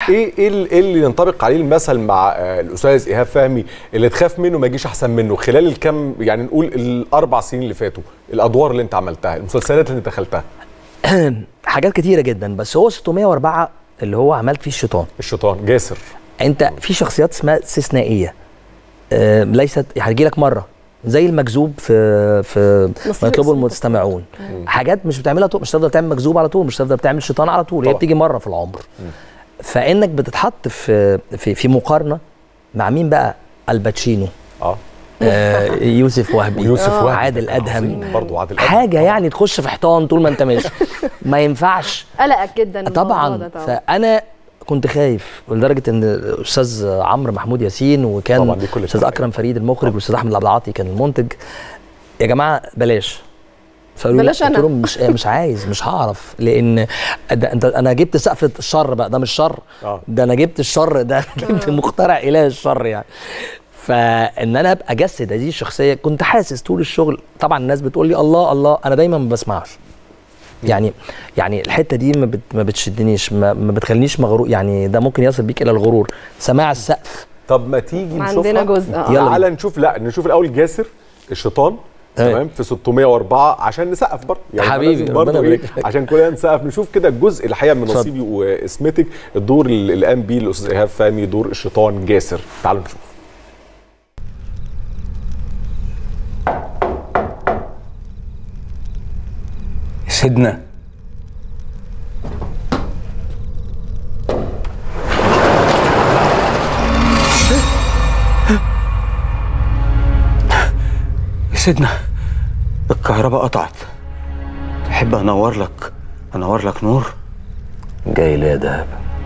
ايه ايه ال- إيه اللي ينطبق عليه المثل مع آه، الاستاذ ايهاب فهمي اللي تخاف منه ما يجيش احسن منه خلال الكم يعني نقول الاربع سنين اللي فاتوا الادوار اللي انت عملتها المسلسلات اللي انت دخلتها حاجات كتيره جدا بس هو 604 اللي هو عملت فيه الشيطان الشيطان جاسر انت في شخصيات اسمها استثنائيه آه، ليست هتجي لك مره زي المكذوب في في نصيب ما يطلبه اسمه. المستمعون حاجات مش بتعملها طول مش هتفضل تعمل مكذوب على طول مش هتفضل تعمل شيطان على طول هي طبعا. بتيجي مره في العمر فانك بتتحط في في في مقارنه مع مين بقى الباتشينو اه آه يوسف وهبي ويوسف وهبي عادل ادهم عظيم برضه عادل ادهم حاجه يعني تخش في حيطان طول ما انت ماشي ما ينفعش قلقك جدا الموضوع طبعا ده طبعا فانا كنت خايف لدرجه ان الاستاذ عمرو محمود ياسين وكان طبعاً دي كل الاستاذ التحية. اكرم فريد المخرج والاستاذ احمد عبد العاطي كان المنتج يا جماعه بلاش فقالوا لي بلاش لا. قلت أنا. لهم مش مش عايز مش هعرف لان ده انت انا جبت سقف الشر بقى ده مش شر آه. ده انا جبت الشر ده جبت مخترع اله الشر يعني فان انا ابقى اجسد هذه الشخصيه كنت حاسس طول الشغل طبعا الناس بتقول لي الله الله انا دايما ما بسمعش يعني يعني الحته دي ما, بت ما بتشدنيش ما, ما بتخلينيش مغرور يعني ده ممكن يصل بيك الى الغرور سماع السقف طب ما تيجي ما نشوفها عندنا جزء، آه. يلا تعالى نشوف لا نشوف الاول جاسر الشيطان تمام. تمام في 604 عشان نسقف برضه حبيبي، لازم برضه ربنا إيه يبارك لك. عشان كلنا نسقف نشوف كده الجزء الحقيقه من اتفضل. نصيبي واسمتك الدور اللي اللي قام بيه الاستاذ ايهاب فهمي دور الشيطان جاسر تعالوا نشوف سيدنا يا سيدنا الكهرباء قطعت تحب انور لك انور لك نور جاي ليه يا دهب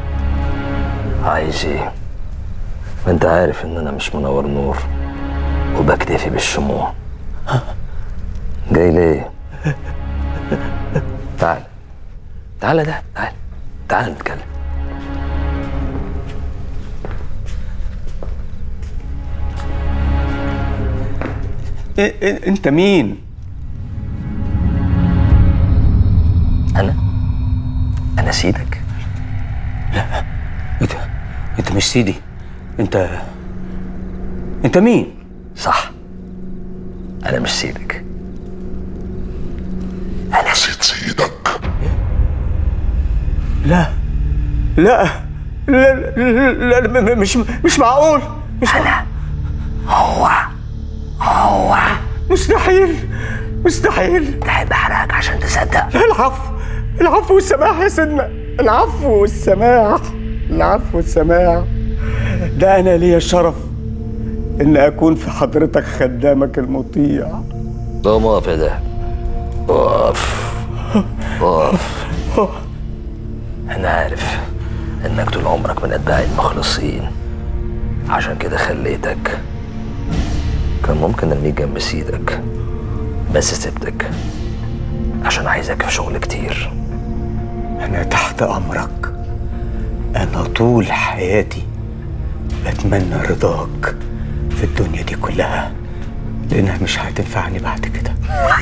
عايز ايه ما انت عارف ان انا مش منور نور وبكتفي بالشموع جاي ليه تعال تعال يا دهب تعال تعال نتكلم إيه إيه انت مين انا انا سيدك انت انت مش سيدي انت انت مين صح انا مش سيدك انا سيد سيدك لا لا لا لا, لا, لا م- م- مش مش معقول مش انا هو هو مستحيل مستحيل تحب احرقك عشان تصدق العفو العفو والسماح يا سيدنا العفو والسماح العفو والسماح ده انا ليا الشرف ان اكون في حضرتك خدامك المطيع قوم اقف يا دهب اقف اقف انا عارف انك طول عمرك من اتباع المخلصين عشان كده خليتك كان ممكن ارميك جنب سيدك بس سبتك عشان عايزك في شغل كتير انا تحت امرك انا طول حياتي بتمنى رضاك في الدنيا دي كلها لانها مش هتنفعني بعد كده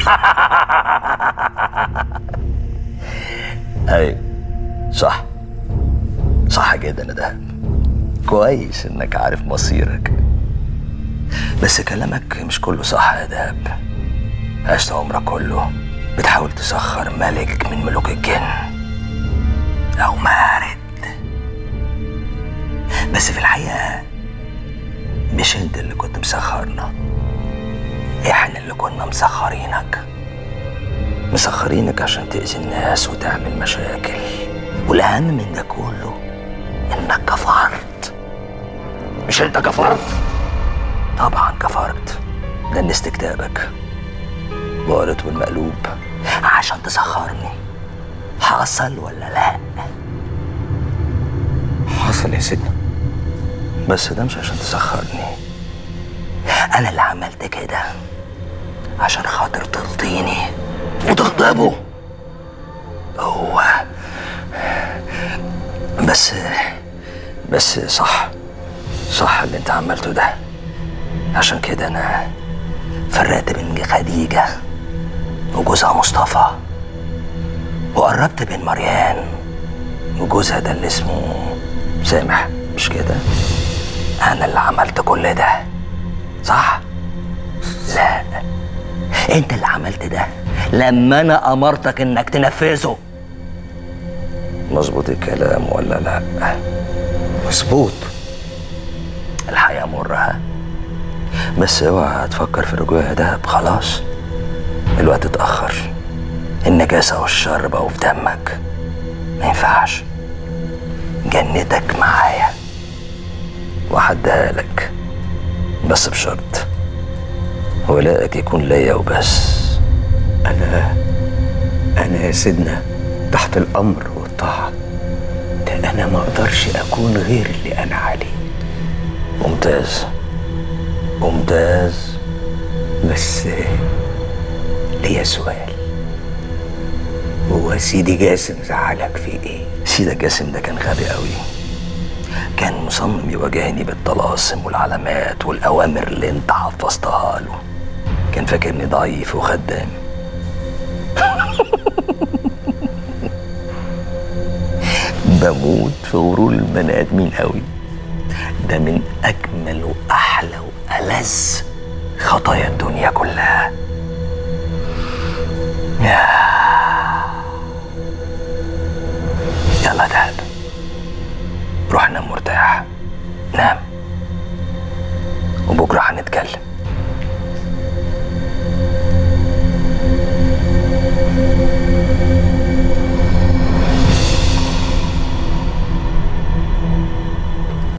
ايوه صح صح جدا يا دهب كويس انك عارف مصيرك بس كلامك مش كله صح يا دهب عشت عمرك كله بتحاول تسخر ملك من ملوك الجن او مارد بس في الحقيقه مش انت اللي كنت مسخرنا احنا اللي كنا مسخرينك مسخرينك عشان تأذي الناس وتعمل مشاكل والأهم من ده كله إنك كفرت مش أنت كفرت؟ طبعا كفرت دنست كتابك وقريت بالمقلوب عشان تسخرني حصل ولا لا؟ حصل يا سيدنا بس ده مش عشان تسخرني أنا اللي عملت كده عشان خاطر ترضيني وتغضبه هو بس بس صح صح اللي انت عملته ده عشان كده انا فرقت بين خديجة وجوزها مصطفى وقربت بين مريان وجوزها ده اللي اسمه سامح مش كده انا اللي عملت كل ده صح لا انت اللي عملت ده لما انا امرتك انك تنفذه مظبوط الكلام ولا لا مظبوط الحياة مرها بس اوعى تفكر في رجوع يا دهب خلاص الوقت اتأخر النجاسة والشر بقوا في دمك ما ينفعش جنتك معايا وحدها لك بس بشرط ولائك يكون ليا وبس أنا أنا يا سيدنا تحت الأمر والطاعة ده أنا ما أقدرش أكون غير اللي أنا عليه ممتاز ممتاز بس ليا سؤال هو سيدي جاسم زعلك في إيه؟ سيدك جاسم ده كان غبي قوي كان مصمم يواجهني بالطلاسم والعلامات والأوامر اللي انت حفظتها له كان فاكرني ضعيف وخدام بموت في غرور البني آدمين قوي ده من أجمل وأحلى وألذ خطايا الدنيا كلها يا يلا دهب روح نام مرتاح نام وبكرة هنتكلم